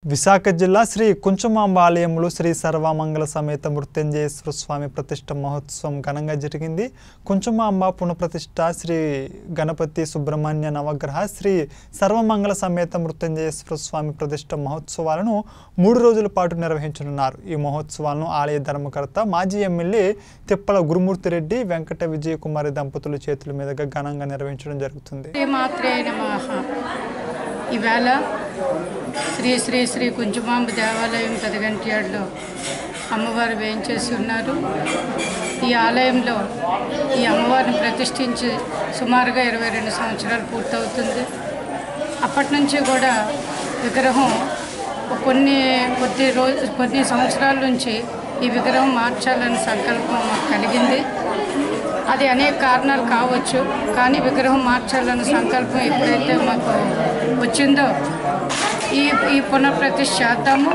విశాఖ జిల్లా శ్రీ కుంచుమాంబ ఆలయంలో శ్రీ సర్వమంగళ సమేత మృత్యుంజయేశ్వర స్వామి ప్రతిష్ట మహోత్సవం ఘనంగా జరిగింది కుంచుమాంబ పునఃప్రతిష్ఠ శ్రీ గణపతి సుబ్రహ్మణ్య నవగ్రహ శ్రీ సర్వమంగళ సమేత మృత్యుంజయేశ్వర స్వామి ప్రతిష్ట మహోత్సవాలను మూడు రోజుల పాటు నిర్వహించనున్నారు ఈ మహోత్సవాలను ఆలయ ధర్మకర్త మాజీ ఎమ్మెల్యే తిప్పల గురుమూర్తిరెడ్డి వెంకట విజయకుమారి దంపతుల చేతుల మీదుగా ఘనంగా నిర్వహించడం జరుగుతుంది శ్రీమాత్రే నమః ఈవేళ శ్రీ శ్రీ శ్రీ కుంచుమాంబ దేవాలయం పెదగంట్యాడులో అమ్మవారు వేయించేసి ఉన్నారు ఈ ఆలయంలో ఈ అమ్మవారిని ప్రతిష్ఠించి సుమారుగా ఇరవై రెండు సంవత్సరాలు పూర్తవుతుంది అప్పటి నుంచి కూడా విగ్రహం కొన్ని కొద్ది రోజు కొన్ని సంవత్సరాల నుంచి ఈ విగ్రహం మార్చాలని సంకల్పం మాకు కలిగింది అది అనేక కారణాలు కావచ్చు కానీ విగ్రహం మార్చాలన్న సంకల్పం ఎప్పుడైతే మాకు వచ్చిందో ఈ ఈ పునఃప్రతిష్ఠ చేద్దాము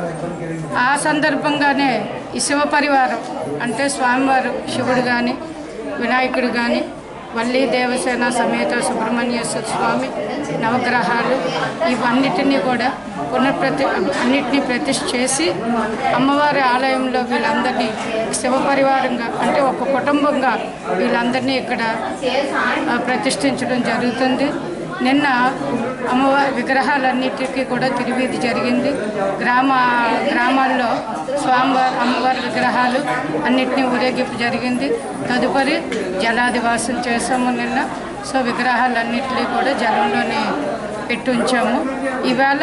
ఆ సందర్భంగానే ఈ శివ పరివారం అంటే స్వామివారు శివుడు కానీ వినాయకుడు కానీ వల్లి దేవసేన సమేత సుబ్రహ్మణ్యేశ్వర స్వామి నవగ్రహాలు ఇవన్నిటినీ కూడా పునఃప్రతి అన్నిటినీ ప్రతిష్ఠ చేసి అమ్మవారి ఆలయంలో వీళ్ళందరినీ శివ పరివారంగా అంటే ఒక కుటుంబంగా వీళ్ళందరినీ ఇక్కడ ఆ, ప్రతిష్ఠించడం జరుగుతుంది నిన్న అమ్మవారి విగ్రహాలన్నిటికీ కూడా తిరిగిది జరిగింది గ్రామ గ్రామాల్లో స్వామివారి అమ్మవారి విగ్రహాలు అన్నిటినీ ఊరేగింపు జరిగింది తదుపరి జలాదివాసం చేసాము నిన్న సో విగ్రహాలన్నిటినీ కూడా జలంలోనే పెట్టి ఉంచాము ఈవేళ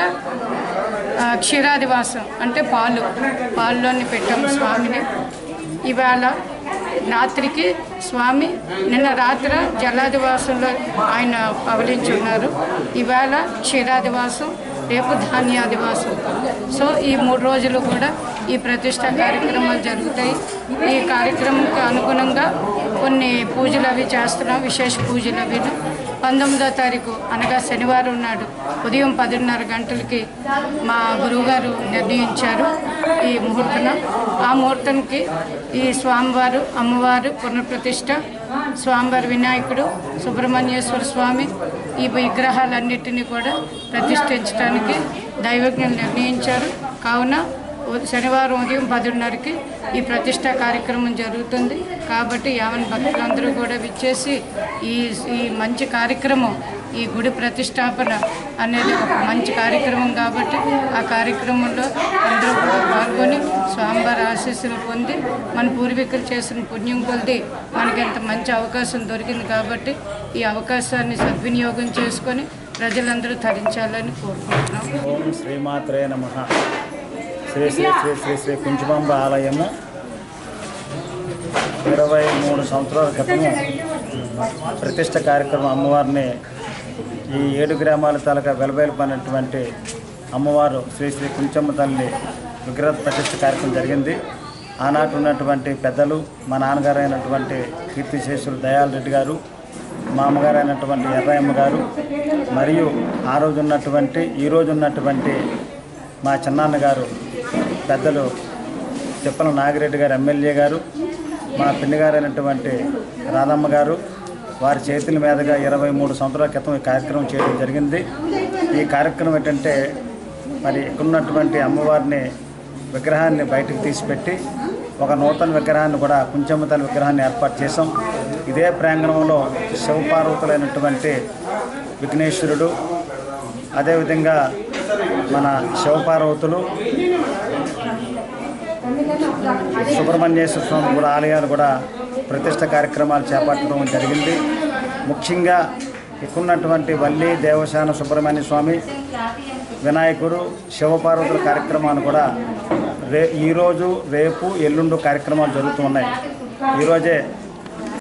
ఆ, క్షీరాదివాసం అంటే పాలు పాల్లోని పెట్టాము స్వామిని ఈవేళ రాత్రికి స్వామి నిన్న రాత్రి జలాదివాసంలో ఆయన పవలించి ఉన్నారు ఈవేళ క్షీరాదివాసం రేపు ధాన్యాదివాసం సో ఈ మూడు రోజులు కూడా ఈ ప్రతిష్ట కార్యక్రమాలు జరుగుతాయి ఈ కార్యక్రమంకి అనుగుణంగా కొన్ని పూజలు అవి చేస్తున్నాం విశేష పూజలు అవి పంతొమ్మిదో తారీఖు అనగా శనివారం నాడు ఉదయం పదిన్నర గంటలకి మా గురువుగారు నిర్ణయించారు ఈ ముహూర్తన ఆ ముహూర్తానికి ఈ స్వామివారు అమ్మవారు పునఃప్రతిష్ఠ స్వామివారి వినాయకుడు సుబ్రహ్మణ్యేశ్వర స్వామి ఈ విగ్రహాలన్నిటినీ కూడా ప్రతిష్ఠించడానికి దైవజ్ఞులు నిర్ణయించారు కావున ఉ- శనివారం ఉదయం పదిన్నరకి ఈ ప్రతిష్ట కార్యక్రమం జరుగుతుంది కాబట్టి యావన్ భక్తులందరూ కూడా విచ్చేసి ఈ ఈ మంచి కార్యక్రమం ఈ గుడి ప్రతిష్టాపన అనేది ఒక మంచి కార్యక్రమం కాబట్టి ఆ కార్యక్రమంలో అందరూ కూడా పాల్గొని స్వామివారి ఆశీస్సులు పొంది మన పూర్వీకులు చేసిన పుణ్యం కొలిది మనకి ఇంత మంచి అవకాశం దొరికింది కాబట్టి ఈ అవకాశాన్ని సద్వినియోగం చేసుకొని ప్రజలందరూ తరించాలని కోరుకుంటున్నాం ఓం శ్రీమాత్రే నమ శ్రీ శ్రీ శ్రీ శ్రీ శ్రీ కుంచుమాంబ ఆలయము ఇరవై మూడు సంవత్సరాల క్రితము ప్రతిష్ట కార్యక్రమం అమ్మవారిని ఈ ఏడు గ్రామాల తాలూకా వెలబెలపడినటువంటి అమ్మవారు శ్రీ శ్రీ కుంచమ్మ తల్లి విగ్రహ ప్రతిష్ట కార్యక్రమం జరిగింది ఆనాటి ఉన్నటువంటి పెద్దలు మా నాన్నగారు అయినటువంటి కీర్తిశేషులు దయాల్ రెడ్డి గారు మా అమ్మగారు అయినటువంటి ఎర్రాయమ్మ గారు మరియు ఆ రోజు ఉన్నటువంటి ఈ రోజు ఉన్నటువంటి మా చిన్నాన్న గారు పెద్దలు తిప్పల నాగిరెడ్డి గారు ఎమ్మెల్యే గారు మా పిన్ని గారు అయినటువంటి రాధమ్మ గారు వారి చేతుల మీదుగా ఇరవై మూడు సంవత్సరాల క్రితం ఈ కార్యక్రమం చేయడం జరిగింది ఈ కార్యక్రమం ఏంటంటే మరి ఇక్కడ ఉన్నటువంటి అమ్మవారిని విగ్రహాన్ని బయటకు తీసిపెట్టి ఒక నూతన విగ్రహాన్ని కూడా కుంచమ్మ తల్లి విగ్రహాన్ని ఏర్పాటు చేసాం ఇదే ప్రాంగణంలో శివపార్వతులైనటువంటి విఘ్నేశ్వరుడు అదేవిధంగా మన శివపార్వతులు సుబ్రహ్మణ్యేశ్వర స్వామి కూడా ఆలయాలు కూడా ప్రతిష్ట కార్యక్రమాలు చేపట్టడం జరిగింది ముఖ్యంగా ఇక్కడున్నటువంటి వల్లి దేవశాన సుబ్రహ్మణ్య స్వామి వినాయకుడు శివపార్వతుల కార్యక్రమాలు కూడా రే ఈరోజు రేపు ఎల్లుండు కార్యక్రమాలు జరుగుతూ ఉన్నాయి ఈరోజే